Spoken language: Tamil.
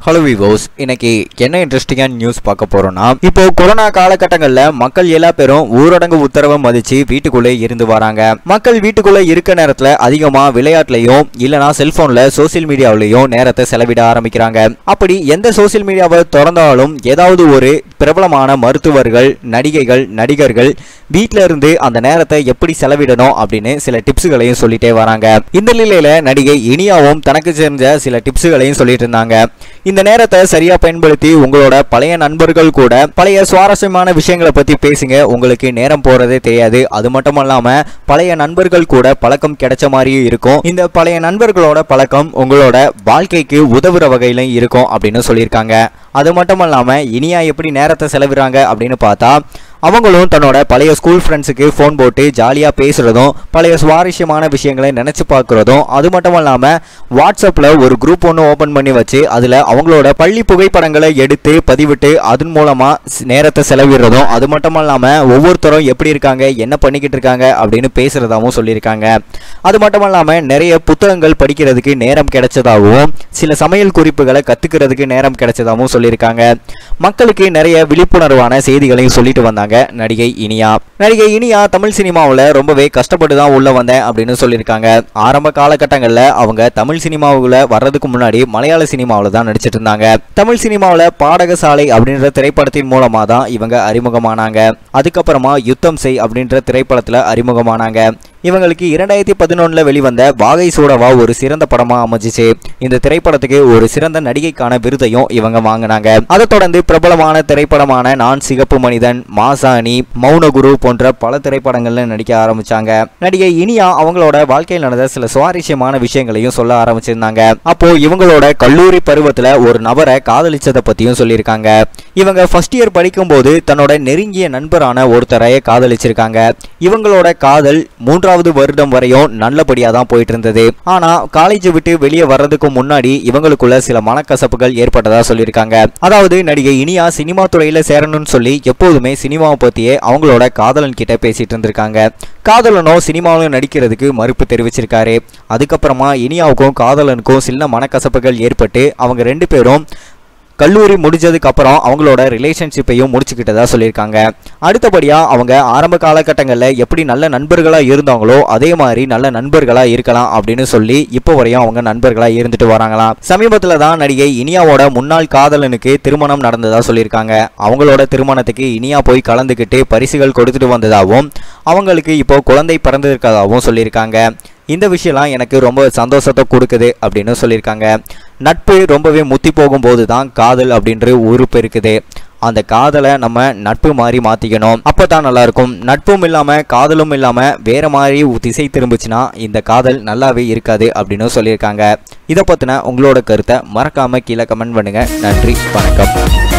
ஹலோ விவோஸ் இன்னைக்கு என்ன இன்ட்ரெஸ்டிங்கான நியூஸ் பார்க்க போறோம்னா இப்போ கொரோனா காலகட்டங்களில் மக்கள் எல்லா பேரும் ஊரடங்கு உத்தரவை மதிச்சு வீட்டுக்குள்ளே இருந்து வராங்க மக்கள் வீட்டுக்குள்ள இருக்க நேரத்தில் அதிகமா விளையாட்டுலையும் இல்லனா செல்போன்ல சோசியல் மீடியாவிலையும் நேரத்தை செலவிட ஆரம்பிக்கிறாங்க அப்படி எந்த சோசியல் மீடியாவை திறந்தாலும் ஏதாவது ஒரு பிரபலமான மருத்துவர்கள் நடிகைகள் நடிகர்கள் வீட்ல இருந்து அந்த நேரத்தை எப்படி செலவிடணும் அப்படின்னு சில டிப்ஸுகளையும் சொல்லிட்டே வராங்க இந்த நிலையில நடிகை இனியாவும் தனக்கு தெரிஞ்ச சில டிப்ஸுகளையும் சொல்லிட்டு இருந்தாங்க இந்த நேரத்தை சரியா பயன்படுத்தி உங்களோட பழைய நண்பர்கள் கூட பழைய சுவாரஸ்யமான விஷயங்களை பத்தி பேசுங்க உங்களுக்கு நேரம் போறதே தெரியாது அது மட்டும் இல்லாம பழைய நண்பர்கள் கூட பழக்கம் கிடைச்ச மாதிரியும் இருக்கும் இந்த பழைய நண்பர்களோட பழக்கம் உங்களோட வாழ்க்கைக்கு உதவுற வகையிலும் இருக்கும் அப்படின்னு சொல்லியிருக்காங்க அது மட்டும் இல்லாம இனியா எப்படி நேரத்தை செலவிடுறாங்க அப்படின்னு பார்த்தா அவங்களும் தன்னோட பழைய ஸ்கூல் ஃப்ரெண்ட்ஸுக்கு ஃபோன் போட்டு ஜாலியாக பேசுகிறதும் பழைய சுவாரஸ்யமான விஷயங்களை நினச்சி பார்க்குறதும் அது மட்டும் இல்லாமல் வாட்ஸ்அப்பில் ஒரு குரூப் ஒன்று ஓப்பன் பண்ணி வச்சு அதில் அவங்களோட பள்ளி புகைப்படங்களை எடுத்து பதிவிட்டு அதன் மூலமாக நேரத்தை செலவிடுறதும் அது மட்டும் இல்லாமல் ஒவ்வொருத்தரும் எப்படி இருக்காங்க என்ன பண்ணிக்கிட்டு இருக்காங்க அப்படின்னு பேசுகிறதாவும் சொல்லியிருக்காங்க அது மட்டும் இல்லாமல் நிறைய புத்தகங்கள் படிக்கிறதுக்கு நேரம் கிடைச்சதாகவும் சில சமையல் குறிப்புகளை கற்றுக்கிறதுக்கு நேரம் கிடைச்சதாகவும் சொல்லியிருக்காங்க மக்களுக்கு நிறைய விழிப்புணர்வான செய்திகளையும் சொல்லிட்டு வந்தாங்க நடிகை இனியா நடிகை இனியா தமிழ் சினிமாவில் ரொம்பவே கஷ்டப்பட்டு தான் உள்ள வந்தேன் அப்படின்னு சொல்லியிருக்காங்க ஆரம்ப காலகட்டங்களில் அவங்க தமிழ் சினிமாவில் வர்றதுக்கு முன்னாடி மலையாள சினிமாவில் தான் நடிச்சிட்டு இருந்தாங்க தமிழ் சினிமாவில் பாடகசாலை அப்படின்ற திரைப்படத்தின் மூலமாக தான் இவங்க அறிமுகமானாங்க அதுக்கப்புறமா யுத்தம் செய் அப்படின்ற திரைப்படத்தில் அறிமுகமானாங்க இவங்களுக்கு இரண்டாயிரத்தி பதினொன்றில் வெளிவந்த வாகை சூடவா ஒரு சிறந்த படமாக அமைஞ்சிச்சு இந்த திரைப்படத்துக்கு ஒரு சிறந்த நடிகைக்கான விருதையும் இவங்க வாங்கினாங்க அதை தொடர்ந்து பிரபலமான திரைப்படமான நான் சிகப்பு மனிதன் மாசாணி மௌனகுரு போன்ற பல திரைப்படங்கள்ல நடிக்க ஆரம்பிச்சாங்க நடிகை இனியா அவங்களோட வாழ்க்கையில் நடந்த சில சுவாரஸ்யமான விஷயங்களையும் சொல்ல ஆரம்பிச்சிருந்தாங்க அப்போ இவங்களோட கல்லூரி பருவத்துல ஒரு நபரை காதலிச்சதை பத்தியும் சொல்லியிருக்காங்க இவங்க ஃபர்ஸ்ட் இயர் படிக்கும்போது தன்னோட நெருங்கிய நண்பரான ஒருத்தரை காதலிச்சிருக்காங்க இவங்களோட காதல் மூன்றாவது வருடம் வரையும் நல்லபடியா தான் போயிட்டு இருந்தது ஆனா காலேஜ் விட்டு வெளியே வர்றதுக்கு முன்னாடி இவங்களுக்குள்ள சில மனக்கசப்புகள் ஏற்பட்டதா சொல்லியிருக்காங்க அதாவது நடிகை இனியா சினிமா துறையில சேரணும்னு சொல்லி எப்போதுமே சினிமாவை பத்தியே அவங்களோட காதலன் கிட்ட பேசிட்டு இருந்திருக்காங்க காதலனோ சினிமாவிலும் நடிக்கிறதுக்கு மறுப்பு தெரிவிச்சிருக்காரு அதுக்கப்புறமா இனியாவுக்கும் காதலனுக்கும் சின்ன மனக்கசப்புகள் ஏற்பட்டு அவங்க ரெண்டு பேரும் கல்லூரி முடிஞ்சதுக்கு அப்புறம் அவங்களோட ரிலேஷன்ஷிப்பையும் முடிச்சுக்கிட்டதா சொல்லியிருக்காங்க அடுத்தபடியாக அவங்க ஆரம்ப காலகட்டங்களில் எப்படி நல்ல நண்பர்களாக இருந்தாங்களோ அதே மாதிரி நல்ல நண்பர்களாக இருக்கலாம் அப்படின்னு சொல்லி இப்போ வரையும் அவங்க நண்பர்களாக இருந்துட்டு வராங்களாம் சமீபத்தில் தான் நடிகை இனியாவோட முன்னாள் காதலனுக்கு திருமணம் நடந்ததா சொல்லியிருக்காங்க அவங்களோட திருமணத்துக்கு இனியா போய் கலந்துக்கிட்டு பரிசுகள் கொடுத்துட்டு வந்ததாகவும் அவங்களுக்கு இப்போ குழந்தை பிறந்திருக்கதாகவும் சொல்லியிருக்காங்க இந்த விஷயம்லாம் எனக்கு ரொம்ப சந்தோஷத்தை கொடுக்குது அப்படின்னு சொல்லியிருக்காங்க நட்பு ரொம்பவே முத்தி போகும்போது தான் காதல் அப்படின்ற உறுப்பு இருக்குது அந்த காதலை நம்ம நட்பு மாதிரி மாற்றிக்கணும் அப்போ தான் நல்லாயிருக்கும் நட்பும் இல்லாமல் காதலும் இல்லாமல் வேறு மாதிரி திசை திரும்பிச்சுன்னா இந்த காதல் நல்லாவே இருக்காது அப்படின்னு சொல்லியிருக்காங்க இதை பற்றின உங்களோட கருத்தை மறக்காமல் கீழே கமெண்ட் பண்ணுங்கள் நன்றி வணக்கம்